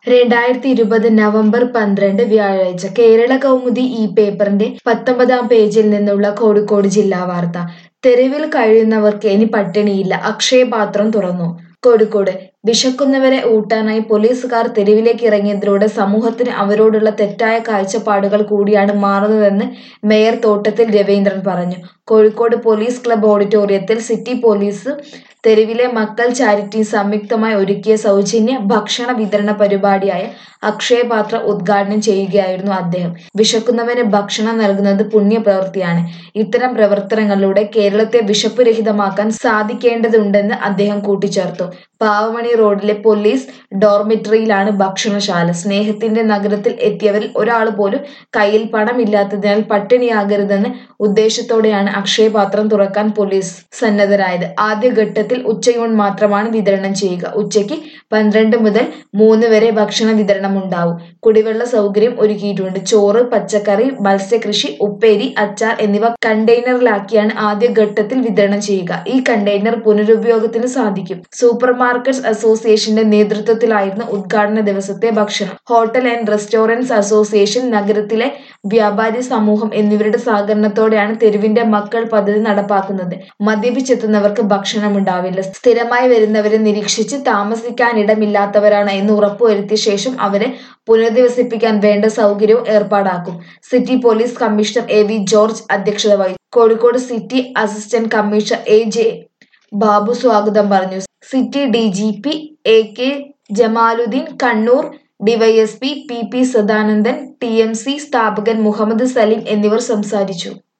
രണ്ടായിരത്തി ഇരുപത് നവംബർ പന്ത്രണ്ട് വ്യാഴാഴ്ച കേരള കൗമുദി ഈ പേപ്പറിന്റെ പത്തൊമ്പതാം പേജിൽ നിന്നുള്ള കോഴിക്കോട് ജില്ലാ വാർത്ത തെരുവിൽ കഴിയുന്നവർക്ക് ഇനി പട്ടിണിയില്ല അക്ഷയപാത്രം തുറന്നു കോഴിക്കോട് വിശക്കുന്നവരെ ഊട്ടാനായി പോലീസുകാർ തെരുവിലേക്ക് ഇറങ്ങിയതിലൂടെ സമൂഹത്തിന് അവരോടുള്ള തെറ്റായ കാഴ്ചപ്പാടുകൾ കൂടിയാണ് മാറുന്നതെന്ന് മേയർ തോട്ടത്തിൽ രവീന്ദ്രൻ പറഞ്ഞു കോഴിക്കോട് പോലീസ് ക്ലബ് ഓഡിറ്റോറിയത്തിൽ സിറ്റി പോലീസ് തെരുവിലെ മക്കൾ ചാരിറ്റി സംയുക്തമായി ഒരുക്കിയ സൗജന്യ ഭക്ഷണ വിതരണ പരിപാടിയായ അക്ഷയപാത്ര ഉദ്ഘാടനം ചെയ്യുകയായിരുന്നു അദ്ദേഹം വിശക്കുന്നവന് ഭക്ഷണം നൽകുന്നത് പുണ്യപ്രവൃത്തിയാണ് ഇത്തരം പ്രവർത്തനങ്ങളിലൂടെ കേരളത്തെ വിശപ്പ് രഹിതമാക്കാൻ സാധിക്കേണ്ടതുണ്ടെന്ന് അദ്ദേഹം കൂട്ടിച്ചേർത്തു പാവമണി റോഡിലെ പോലീസ് ഡോർമിറ്ററിയിലാണ് ഭക്ഷണശാല സ്നേഹത്തിന്റെ നഗരത്തിൽ എത്തിയവരിൽ ഒരാൾ പോലും കയ്യിൽ പണമില്ലാത്തതിനാൽ പട്ടിണിയാകരുതെന്ന് ഉദ്ദേശത്തോടെയാണ് അക്ഷയപാത്രം തുറക്കാൻ പോലീസ് സന്നദ്ധരായത് ആദ്യഘട്ടത്തിൽ ഉച്ചയൂൺ മാത്രമാണ് വിതരണം ചെയ്യുക ഉച്ചയ്ക്ക് പന്ത്രണ്ട് മുതൽ മൂന്ന് വരെ ഭക്ഷണ വിതരണം ഉണ്ടാവും കുടിവെള്ള സൗകര്യം ഒരുക്കിയിട്ടുണ്ട് ചോറ് പച്ചക്കറി മത്സ്യകൃഷി ഉപ്പേരി അച്ചാർ എന്നിവ കണ്ടെയ്നറിലാക്കിയാണ് ആദ്യഘട്ടത്തിൽ വിതരണം ചെയ്യുക ഈ കണ്ടെയ്നർ പുനരുപയോഗത്തിന് സാധിക്കും സൂപ്പർ മാർക്കറ്റ്സ് അസോസിയേഷന്റെ നേതൃത്വത്തിലായിരുന്നു ഉദ്ഘാടന ദിവസത്തെ ഭക്ഷണം ഹോട്ടൽ ആൻഡ് റെസ്റ്റോറന്റ്സ് അസോസിയേഷൻ നഗരത്തിലെ വ്യാപാരി സമൂഹം എന്നിവരുടെ സഹകരണത്തോടെയാണ് തെരുവിന്റെ മക്കൾ പദ്ധതി നടപ്പാക്കുന്നത് മദ്യപിച്ചെത്തുന്നവർക്ക് ഭക്ഷണം ഉണ്ടാവില്ല സ്ഥിരമായി വരുന്നവരെ നിരീക്ഷിച്ച് താമസിക്കാനിടമില്ലാത്തവരാണ് എന്ന് ഉറപ്പുവരുത്തിയ ശേഷം അവരെ പുനരധിവസിപ്പിക്കാൻ വേണ്ട സൗകര്യവും ഏർപ്പാടാക്കും city police commissioner A V George അധ്യക്ഷത വഹിച്ചു Kozhikode city assistant commissioner A J Babu സ്വാഗതം പറഞ്ഞു city D G P A K Jamaluddin Kannur D Y S P P P Sadanandan T M C സ്ഥാപകൻ മുഹമ്മദ് സലീം എന്നിവർ സംസാരിച്ചു